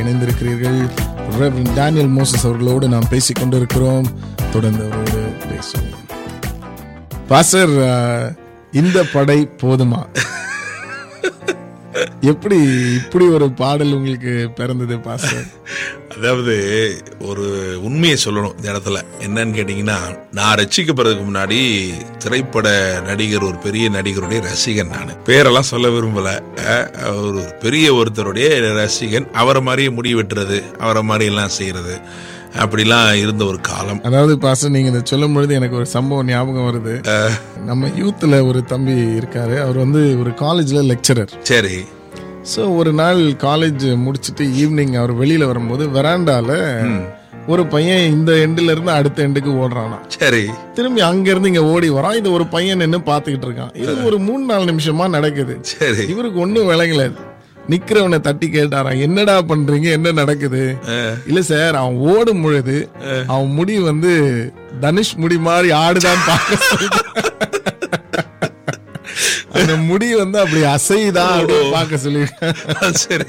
இணைந்திருக்கிறீர்கள் reverend Daniel Moses அவர்களோடு நாம் பேசிக் கொண்டிருக்கிறோம் தொடர்ந்து அவரோடு பேசுவோம் பாசர் இந்த படை போதுமா எப்படி இப்படி ஒரு பாடல் உங்களுக்கு பிறந்தது பாசர் அதாவது ஒரு உண்மையை சொல்லணும் இந்த இடத்துல என்னன்னு கேட்டீங்கன்னா நான் ரசிக்கப்படுறதுக்கு முன்னாடி திரைப்பட நடிகர் ஒரு பெரிய நடிகருடைய ரசிகன் நான் பேரெல்லாம் சொல்ல விரும்பல அஹ், ஒரு பெரிய ஒருத்தருடைய ரசிகன் அவரை மாதிரியே முடி வெட்டுறது அவரை மாதிரி எல்லாம் செய்யறது அப்படிலாம் இருந்த ஒரு காலம் அதாவது பாச நீங்க இதை சொல்லும் பொழுது எனக்கு ஒரு சம்பவம் ஞாபகம் வருது நம்ம யூத்ல ஒரு தம்பி இருக்காரு அவர் வந்து ஒரு காலேஜ்ல லெக்சரர் சரி ஸோ ஒரு நாள் காலேஜ் முடிச்சுட்டு ஈவினிங் அவர் வெளியில வரும்போது வெராண்டால ஒரு பையன் இந்த எண்டுல இருந்து அடுத்த எண்டுக்கு ஓடுறானா சரி திரும்பி அங்க இருந்து இங்க ஓடி வரான் இது ஒரு பையன் நின்னு பாத்துக்கிட்டு இருக்கான் இது ஒரு மூணு நாலு நிமிஷமா நடக்குது சரி இவருக்கு ஒண்ணும் விளங்கல நிக்கிறவனை தட்டி கேட்டாராம் என்னடா பண்றீங்க என்ன நடக்குது இல்ல சார் அவன் ஓடும் பொழுது அவன் முடி வந்து தனுஷ் முடி மாதிரி ஆடுதான் பார்க்க சொல்லிட்டு. அந்த முடி வந்து அப்படி அசைதான் அப்படி பார்க்க சொல்லி சரி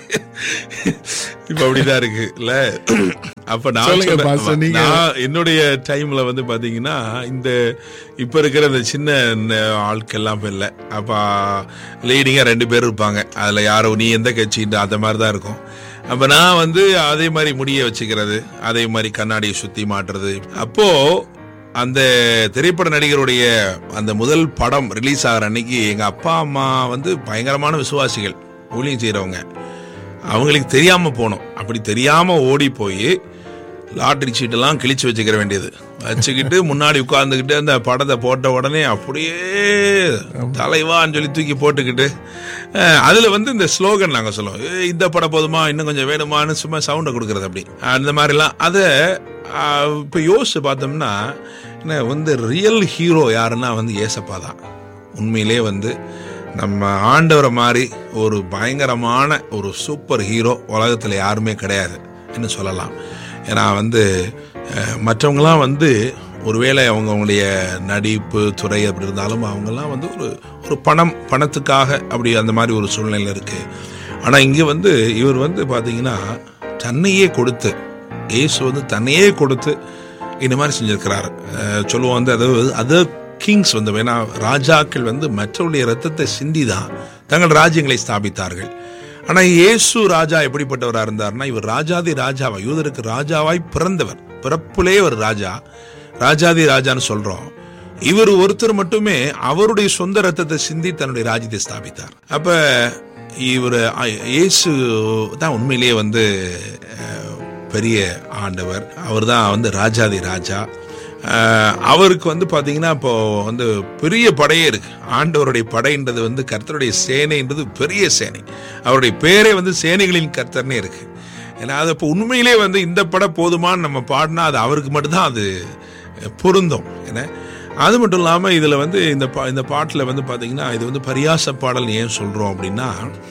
இப்ப அப்படிதான் இருக்கு இல்ல அப்ப நான் சொல்லுங்க சொல்றேன். பாஸ்டர், நீங்க- நான் என்னுடைய டைம்ல வந்து பாத்தீங்கன்னா இந்த இப்ப இருக்கிற இந்த சின்ன ந- ஆட்கள்லாம் இப்ப இல்ல அப்ப லீடிங்கா ரெண்டு பேர் இருப்பாங்க அதுல யாரோ நீ எந்த கட்சின்ற அந்த மாதிரி தான் இருக்கும் அப்ப நான் வந்து அதே மாதிரி முடிய வச்சுக்கிறது அதே மாதிரி கண்ணாடியை சுத்தி மாட்டுறது அப்போ அந்த திரைப்பட நடிகருடைய அந்த முதல் படம் ரிலீஸ் ஆகிற அன்னைக்கு எங்க அப்பா அம்மா வந்து பயங்கரமான விசுவாசிகள் ஊழியம் செய்றவங்க அவங்களுக்கு தெரியாம போனோம் அப்படி தெரியாம ஓடி போய் லாட்டரி சீட்டெல்லாம் கிழிச்சு வச்சுக்கிற வேண்டியது வச்சுக்கிட்டு முன்னாடி உட்கார்ந்துக்கிட்டு அந்த படத்தை போட்ட உடனே அப்படியே தலைவான்னு சொல்லி தூக்கி போட்டுக்கிட்டு அஹ், அதுல வந்து இந்த ஸ்லோகன் நாங்க சொல்லுவோம் "ஏய், இந்த படம் போதுமா இன்னும் கொஞ்சம் வேணுமான்னு சும்மா சவுண்டை கொடுக்கறது அப்படி அந்த மாதிரிலாம் அதை இப்போ யோசிச்சு பார்த்தோம்னா என்ன வந்து ரியல் ஹீரோ யாருன்னா வந்து ஏசப்பா தான் உண்மையிலே வந்து நம்ம ஆண்டவரை மாதிரி ஒரு பயங்கரமான ஒரு சூப்பர் ஹீரோ உலகத்தில் யாருமே கிடையாது என்று சொல்லலாம் ஏன்னா வந்து அஹ், மற்றவங்களாம் வந்து ஒருவேளை அவங்க அவங்களுடைய நடிப்பு துறை அப்படி இருந்தாலும் அவங்கெல்லாம் வந்து ஒரு ஒரு பணம் பணத்துக்காக அப்படி அந்த மாதிரி ஒரு சூழ்நிலை இருக்கு ஆனால் இங்கே வந்து இவர் வந்து பார்த்தீங்கன்னா தன்னையே கொடுத்து இயேசு வந்து தன்னையே கொடுத்து இந்த மாதிரி செஞ்சிருக்கிறாரு அஹ் சொல்லுவோம் வந்து அதாவது அதர் கிங்ஸ் வந்து வேணா ராஜாக்கள் வந்து மற்றவருடைய ரத்தத்தை சிந்தி தான் தங்கள் ராஜ்யங்களை ஸ்தாபித்தார்கள் ஆனா இயேசு ராஜா எப்படிப்பட்டவரா இருந்தார்னா இவர் ராஜாதி ராஜாவா யூதருக்கு ராஜாவாய் பிறந்தவர் பிறப்புலே ஒரு ராஜா ராஜாதி ராஜான்னு சொல்றோம் இவர் ஒருத்தர் மட்டுமே அவருடைய சொந்த ரத்தத்தை சிந்தி தன்னுடைய ராஜ்யத்தை ஸ்தாபித்தார் அப்ப இவர் இயேசு தான் உண்மையிலேயே வந்து அஹ், பெரிய ஆண்டவர் அவர் தான் வந்து ராஜாதி ராஜா அஹ், அவருக்கு வந்து பாத்தீங்கன்னா இப்போ வந்து பெரிய படையே இருக்கு ஆண்டவருடைய படைன்றது வந்து கர்த்தருடைய சேனைன்றது பெரிய சேனை அவருடைய பேரே வந்து சேனைகளின் கர்த்தர்னே இருக்கு ஏன்னா அது இப்போ உண்மையிலே வந்து இந்த படம் போதுமான்னு நம்ம பாடினா அது அவருக்கு மட்டும்தான் அது பொருந்தும் ஏன்னா அது மட்டும் இல்லாமல் இதில் வந்து இந்த பா இந்த பாட்டில் வந்து பார்த்தீங்கன்னா இது வந்து பரியாச பாடல் ஏன் சொல்கிறோம் அப்படின்னா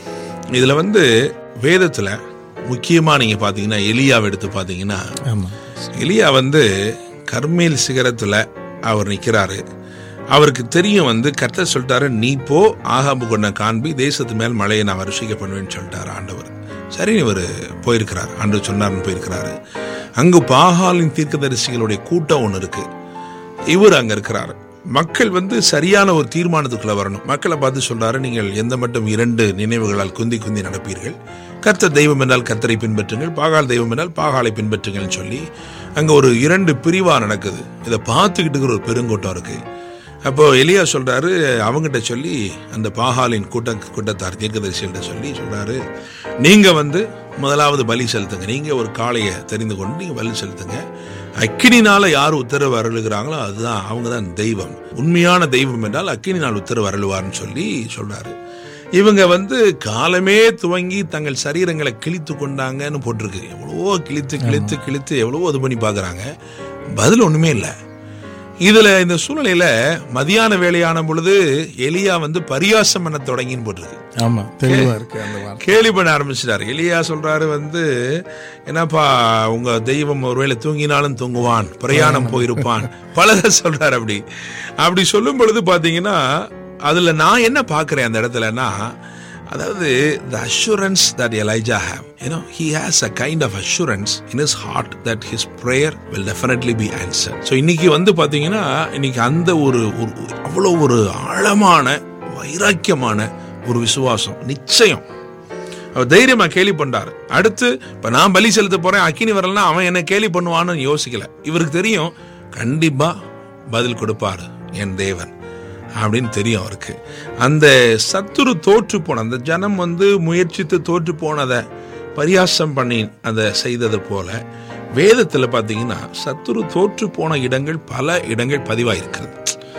இதில் வந்து வேதத்தில் முக்கியமாக நீங்கள் பார்த்தீங்கன்னா எலியாவை எடுத்து பார்த்தீங்கன்னா ஆமா எலியா வந்து கர்மேல் சிகரத்துல அவர் நிக்கிறாரு அவருக்கு தெரியும் வந்து கர்த்தர் சொல்லிட்டாரு நீ போ ஆகாபு கொண்ட காண்பி தேசத்து மேல் மழையை நான் வருஷிக்க பண்ணுவேன்னு சொல்லிட்டாரு ஆண்டவர் சரி இவர் போயிருக்கிறார் ஆண்டு சொன்னார்னு போயிருக்கிறாரு அங்கு பாகாலின் தீர்க்கதரிசிகளுடைய கூட்டம் ஒன்று இருக்கு இவர் அங்க இருக்கிறாரு மக்கள் வந்து சரியான ஒரு தீர்மானத்துக்குள்ள வரணும் மக்களை பார்த்து சொல்றாரு நீங்கள் எந்த மட்டும் இரண்டு நினைவுகளால் குந்தி குந்தி நடப்பீர்கள் கர்த்தர் தெய்வம் என்றால் கர்த்தரை பின்பற்றுங்கள் பாகால் தெய்வம் என்றால் பாகாலை பின்பற்றுங்கள்னு சொல்லி அங்க ஒரு இரண்டு பிரிவா நடக்குது இதை பார்த்துக்கிட்டு இருக்கிற ஒரு பெருங்கூட்டம் இருக்கு அப்போ எலியா சொல்றாரு அவங்ககிட்ட சொல்லி அந்த பாகாலின் கூட்ட கூட்டத்தார் தீர்க்கதரிசிகள்கிட்ட சொல்லி சொல்றாரு நீங்க வந்து முதலாவது பலி செலுத்துங்க நீங்க ஒரு காளையை தெரிந்து கொண்டு நீங்க பலி செலுத்துங்க அக்கினினால யார் உத்தரவு அருளுகிறாங்களோ அதுதான் அவங்க தான் தெய்வம் உண்மையான தெய்வம் என்றால் அக்கினினால் உத்தரவு அருளுவார்னு சொல்லி சொல்றாரு இவங்க வந்து காலமே துவங்கி தங்கள் சரீரங்களை கிழித்து கொண்டாங்கன்னு போட்டிருக்கு எவ்வளவோ கிழித்து கிழித்து கிழித்து எவ்வளவோ இது பண்ணி பார்க்கறாங்க பதில் ஒண்ணுமே இல்லை இதுல இந்த சூழ்நிலையில மதியான வேலையான பொழுது எலியா வந்து பரியாசம் பண்ண தொடங்கின்னு போட்டிருக்கு ஆமா தெளிவா இருக்கு அந்த வார்த்தை கேலி பண்ண ஆரம்பிச்சிட்டாரு எலியா சொல்றாரு வந்து என்னப்பா உங்க தெய்வம் ஒருவேளை தூங்கினாலும் தூங்குவான் பிரயாணம் போயிருப்பான் பலத சொல்றாரு அப்படி அப்படி சொல்லும் பொழுது பாத்தீங்கன்னா அதுல நான் என்ன பாக்குறேன் அந்த இடத்துலன்னா அதாவது the assurance that Elijah have you know he has a kind of assurance in his heart that his prayer will definitely be answered so இன்னைக்கு வந்து பாத்தீங்கன்னா இன்னைக்கு அந்த ஒரு ஒரு அவ்வளோ ஒரு ஆழமான வைராக்கியமான ஒரு விசுவாசம் நிச்சயம் அவர் தைரியமா கேலி பண்ணாரு அடுத்து இப்ப நான் பலி செலுத்த போறேன் அக்கினி வரலன்னா அவன் என்ன கேலி பண்ணுவான்னு யோசிக்கல இவருக்கு தெரியும் கண்டிப்பா பதில் கொடுப்பாரு என் தேவன் அப்படின்னு தெரியும் அவருக்கு அந்த சத்துரு தோற்று போன அந்த ஜனம் வந்து முயற்சித்து தோற்று போனதை பரியாசம் பண்ணி அதை செய்தது போல வேதத்துல பாத்தீங்கன்னா சத்துரு தோற்று போன இடங்கள் பல இடங்கள் பதிவாயிருக்கிறது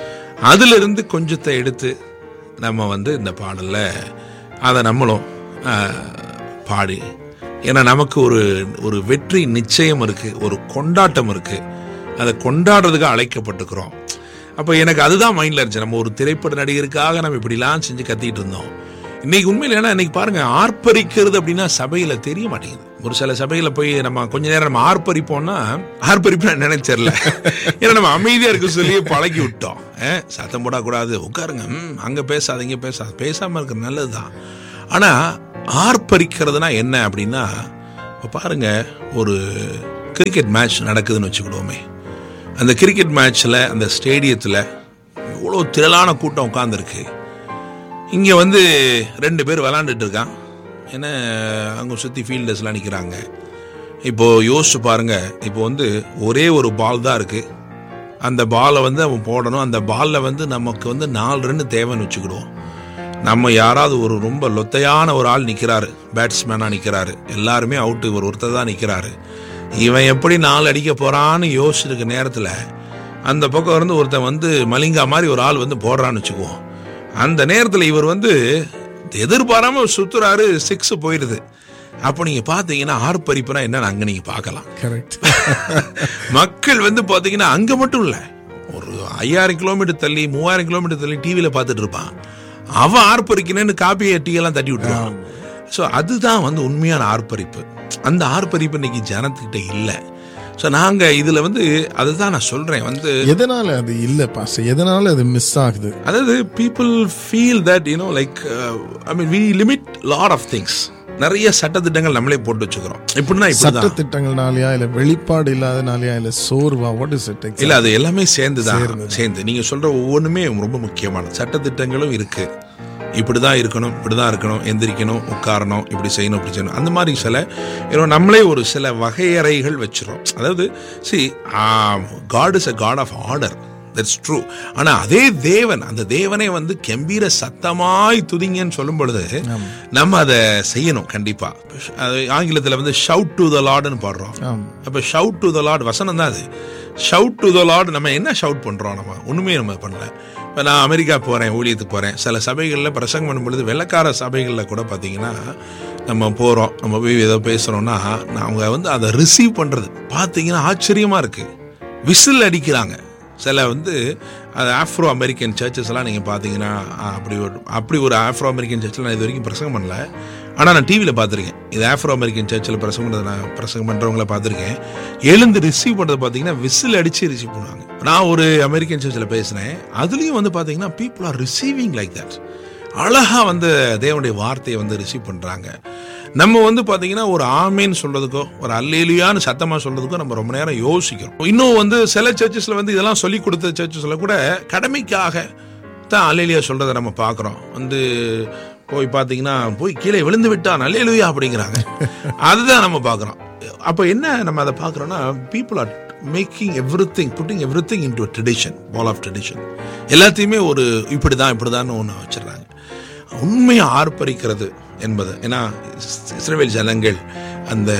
அதுல இருந்து கொஞ்சத்தை எடுத்து நம்ம வந்து இந்த பாடல்ல அதை நம்மளும் ஆஹ், பாடி ஏன்னா நமக்கு ஒரு ஒரு வெற்றி நிச்சயம் இருக்கு ஒரு கொண்டாட்டம் இருக்கு அதை கொண்டாடுறதுக்கு அழைக்கப்பட்டிருக்கிறோம் அப்போ எனக்கு அதுதான் மைண்ட்ல இருந்துச்சு நம்ம ஒரு திரைப்பட நடிகருக்காக நம்ம இப்படிலாம் செஞ்சு கத்திட்டு இருந்தோம் இன்னைக்கு உண்மையில ஏன்னா இன்னைக்கு பாருங்க ஆர்ப்பரிக்கிறது அப்படின்னா சபையில தெரிய மாட்டேங்குது ஒரு சில சபையில போய் நம்ம கொஞ்ச நேரம் நம்ம ஆர்ப்பரிப்போம்னா ஆர்ப்பரிப்பு நினைச்சிடல ஏன்னா நம்ம அமைதியா இருக்க சொல்லி பழக்கி விட்டோம் அஹ், சத்தம் போடக்கூடாது உட்காருங்க ம், அங்க பேசாதீங்க பேசாத பேசாம இருக்கிறது நல்லதுதான் ஆனா ஆர்ப்பரிக்கிறதுனா என்ன அப்படின்னா இப்ப பாருங்க ஒரு கிரிக்கெட் மேட்ச் நடக்குதுன்னு வச்சுக்கிடுவோமே அந்த கிரிக்கெட் மேட்ச்ல அந்த ஸ்டேடியத்துல இவ்வளோ திரளான கூட்டம் உட்காந்துருக்கு இங்கே வந்து ரெண்டு பேர் விளாண்டுட்டு இருக்கான் ஏன்னா அங்கே சுற்றி ஃபீல்டர்ஸ்லாம் நிற்கிறாங்க இப்போ யோசிச்சு பாருங்க இப்போ வந்து ஒரே ஒரு பால் தான் இருக்கு அந்த பாலை வந்து அவன் போடணும் அந்த பாலில் வந்து நமக்கு வந்து நாலு ரன் தேவைன்னு வச்சுக்கிடுவோம் நம்ம யாராவது ஒரு ரொம்ப லொத்தையான ஒரு ஆள் நிற்கிறாரு பேட்ஸ்மேனாக நிற்கிறாரு எல்லாருமே அவுட்டு இவர் ஒருத்தர் தான் நிற்கிறாரு இவன் எப்படி நாலு அடிக்க போறான்னு யோசிச்சிருக்க நேரத்தில் அந்த பக்கம் இருந்து ஒருத்தன் வந்து மலிங்கா மாதிரி ஒரு ஆள் வந்து போடுறான்னு வச்சுக்குவோம் அந்த நேரத்தில் இவர் வந்து எதிர்பாராம சுத்துறாரு சிக்ஸ் போயிடுது அப்போ நீங்க பாத்தீங்கன்னா ஆர்ப்பரிப்புனா என்னன்னு அங்க நீங்க பார்க்கலாம் கரெக்ட் மக்கள் வந்து பாத்தீங்கன்னா அங்க மட்டும் இல்ல ஒரு ஐயாயிரம் கிலோமீட்டர் தள்ளி மூவாயிரம் கிலோமீட்டர் தள்ளி டிவியில பார்த்துட்டு இருப்பான் அவன் ஆர்ப்பரிக்கணும்னு காப்பியை டீ எல்லாம் தட்டி விட்டுருவான் ஸோ அதுதான் வந்து உண்மையான ஆர்ப்பரிப்பு அந்த ஆர்ப்பரிப்பு இன்னைக்கு ஜனத்துக்கிட்ட இல்லை ஸோ நாங்க இதுல வந்து அதுதான் நான் சொல்றேன் வந்து எதனால அது இல்ல பாஸ் எதனால அது மிஸ் ஆகுது அதாவது people feel that you know like I mean we limit lot of things நிறைய சட்டத்திட்டங்கள் நம்மளே போட்டு வச்சுக்கிறோம் இப்படின்னா சட்ட இப்படிதான் திட்டங்கள்னாலயா இல்ல வெளிப்பாடு இல்லாதனாலயா இல்ல சோர்வா வாட் இஸ் இட் இல்ல அது எல்லாமே சேர்ந்து தான் சேர்ந்து நீங்க சொல்ற ஒவ்வொன்றுமே ரொம்ப முக்கியமான சட்டத்திட்டங்களும் இருக்கு இப்படிதான் இருக்கணும் இப்படிதான் இருக்கணும் எந்திரிக்கணும் உட்காரணும் இப்படி செய்யணும் இப்படி செய்யணும் அந்த மாதிரி சில you know, நம்மளே ஒரு சில வகையறைகள் வச்சிரும் அதாவது see God is a God of order that's true ஆனா அதே தேவன் அந்த தேவனே வந்து கம்பீர சத்தமாய் துதிங்கன்னு சொல்லும் பொழுது நம்ம அதை செய்யணும் கண்டிப்பா அது ஆங்கிலத்துல வந்து ஷவுட் டு த லார்டுன்னு பாடுறோம் ஆமா அப்ப ஷவுட் டு த லார்ட் வசனம் தான் அது ஷவுட் டு த லார்ட் நம்ம என்ன ஷவுட் பண்றோம் நம்ம ஒண்ணுமே நம்ம பண்ணல இப்போ நான் அமெரிக்கா போறேன் ஊழியத்துக்கு போறேன் சில சபைகளில் பிரசங்கம் பண்ணும் பொழுது வெள்ளக்கார சபைகளில் கூட பார்த்தீங்கன்னா நம்ம போறோம் நம்ம போய் ஏதோ பேசுறோம்னா நான் அவங்க வந்து அதை ரிசீவ் பண்றது பார்த்தீங்கன்னா ஆச்சரியமா இருக்கு விசில் அடிக்கிறாங்க சில வந்து அது ஆஃப்ரோ அமெரிக்கன் சர்ச்சஸ் எல்லாம் நீங்கள் பார்த்தீங்கன்னா ஆ, அப்படி ஒரு அப்படி ஒரு ஆஃப்ரோ அமெரிக்கன் சர்ச்சில் நான் இது வரைக்கும் பிரசங்கம் பண்ணல ஆனால் நான் டிவியில் பார்த்துருக்கேன் இது ஆஃப்ரோ அமெரிக்கன் சர்ச்சில் பிரசங்கம் பண்ணுறது நான் பிரசங்கம் பண்ணுறவங்கள பார்த்துருக்கேன் எழுந்து ரிசீவ் பண்ணுறது பார்த்தீங்கன்னா விசில் அடித்து ரிசீவ் பண்ணுவாங்க நான் ஒரு அமெரிக்கன் சர்ச்சில் பேசினேன் அதுலேயும் வந்து பார்த்தீங்கன்னா people are receiving like that அழகா வந்து தேவனுடைய வார்த்தையை வந்து ரிசீவ் பண்றாங்க நம்ம வந்து பாத்தீங்கன்னா ஒரு ஆமேன்னு சொல்றதுக்கோ ஒரு அல்லேலியான்னு சத்தமா சொல்றதுக்கோ நம்ம ரொம்ப நேரம் யோசிக்கிறோம் இன்னும் வந்து சில சர்ச்சஸ்ல வந்து இதெல்லாம் சொல்லி கொடுத்த சர்ச்சஸ்ல கூட கடமைக்காக தான் அல்லேலியா சொல்றதை நம்ம பார்க்கிறோம் வந்து போய் பாத்தீங்கன்னா போய் கீழே விழுந்து விட்டான் அல்லேலுயா அப்படிங்கிறாங்க அதுதான் நம்ம பார்க்கிறோம் அப்ப என்ன நம்ம அதை பார்க்கிறோம்னா people are making everything putting everything into tradition wall of tradition எல்லாத்தையுமே ஒரு இப்படிதான் இப்படிதான் ஒன்று வச்சிடுறாங்க உண்மையை ஆர்ப்பரிக்கிறது என்பது ஏன்னா இஸ்- இஸ்ரவேல் ஜனங்கள் அந்த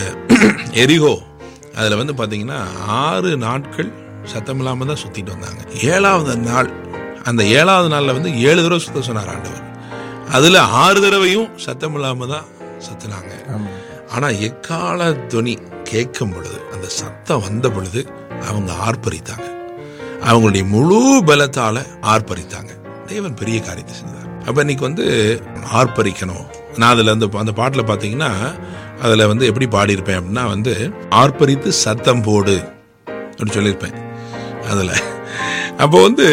எரிகோ அதில் வந்து பார்த்தீங்கன்னா ஆறு நாட்கள் சத்தம் இல்லாமல் தான் சுற்றிட்டு வந்தாங்க ஏழாவது நாள் அந்த ஏழாவது நாளில் வந்து ஏழு தடவை சுத்த சொன்னார் ஆண்டவர் அதில் ஆறு தடவையும் சத்தம் இல்லாமல் தான் சுத்தினாங்க ஆமா ஆனா எக்கால துணி கேட்கும் பொழுது அந்த சத்தம் வந்த பொழுது அவங்க ஆர்ப்பரித்தாங்க அவங்களுடைய முழு பலத்தால ஆர்ப்பரித்தாங்க தேவன் பெரிய காரியத்தை செஞ்சார் அப்ப இன்னைக்கு வந்து ஆர்ப்பரிக்கணும் நான் அதுல அந்த அந்த பாட்டுல பாத்தீங்கன்னா அதுல வந்து எப்படி பாடியிருப்பேன் அப்படின்னா வந்து ஆர்ப்பரித்து சத்தம் போடு அப்படி சொல்லியிருப்பேன் அதுல அப்போ வந்து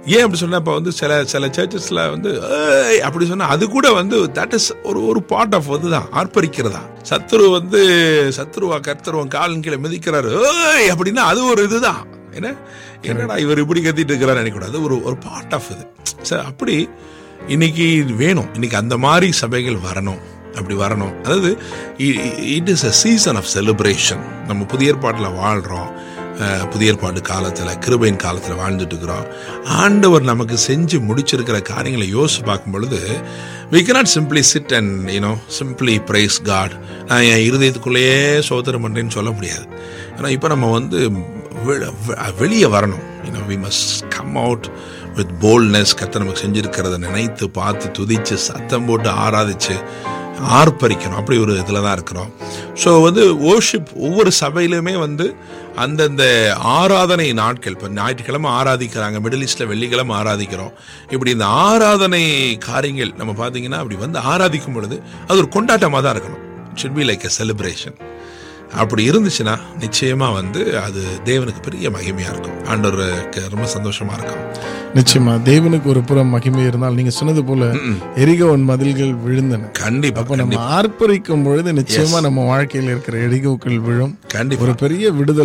ஏன் அப்படி சொன்னா இப்போ வந்து சில சில சர்ச்சஸ்ல வந்து "ஏய்" அப்படி சொன்னா அது கூட வந்து தட் இஸ் ஒரு ஒரு பார்ட் ஆஃப் இதுதான் ஆர்ப்பரிக்கிறதா சத்துரு வந்து சத்துருவா கர்த்தருவன் காலின் கீழே மிதிக்கிறாரு "ஏய்" அப்படின்னா அது ஒரு இதுதான் என்ன என்னடா இவர் இப்படி கத்திட்டு இருக்கிறாரு நினைக்கூடாது ஒரு ஒரு பார்ட் ஆஃப் இது சரி அப்படி இன்னைக்கு இது வேணும் இன்னைக்கு அந்த மாதிரி சபைகள் வரணும் அப்படி வரணும் அதாவது it is a season of celebration நம்ம புதிய ஏற்பாட்டில் வாழ்கிறோம் அஹ், புதிய ஏற்பாடு காலத்தில் கிருபையின் காலத்தில் வாழ்ந்துட்டு இருக்கிறோம் ஆண்டவர் நமக்கு செஞ்சு முடிச்சிருக்கிற காரியங்களை யோசிச்சு பார்க்கும் பொழுது we cannot simply sit and you know simply praise God நான் என் இருதயத்துக்குள்ளேயே சோதனம் பண்ணுறேன்னு சொல்ல முடியாது ஏன்னா இப்போ நம்ம வந்து வெ- வெ- வெளியே வரணும் you know we must come out with boldness கத்த நமக்கு செஞ்சிருக்கிறத நினைத்து பார்த்து துதிச்சு சத்தம் போட்டு ஆராதிச்சு ஆர்ப்பரிக்கணும் அப்படி ஒரு இதில் தான் இருக்கிறோம் ஸோ வந்து ஓர்ஷிப் ஒவ்வொரு சபையிலுமே வந்து அந்தந்த ஆராதனை நாட்கள் இப்போ ஞாயிற்றுக்கிழமை ஆராதிக்கிறாங்க மிடில் ஈஸ்டில் வெள்ளிக்கிழமை ஆராதிக்கிறோம் இப்படி இந்த ஆராதனை காரியங்கள் நம்ம பார்த்தீங்கன்னா அப்படி வந்து ஆராதிக்கும் பொழுது அது ஒரு கொண்டாட்டமாக தான் இருக்கணும் it should be like a celebration அப்படி இருந்துச்சுன்னா நிச்சயமா வந்து அது தேவனுக்கு பெரிய மகிமையா இருக்கும் ஆண்டவருக்கு ரொம்ப சந்தோஷமா இருக்கும் நிச்சயமா தேவனுக்கு ஒரு புறம் மகிமை இருந்தால் நீங்க சொன்னது போல எரிகோவன் மதில்கள் விழுந்தன கண்டிப்பா அப்ப நம்ம ஆர்ப்பரிக்கும் பொழுது நிச்சயமா நம்ம வாழ்க்கையில் இருக்கிற எரிகோக்கள் விழும் கண்டிப்பா ஒரு பெரிய விடுதலை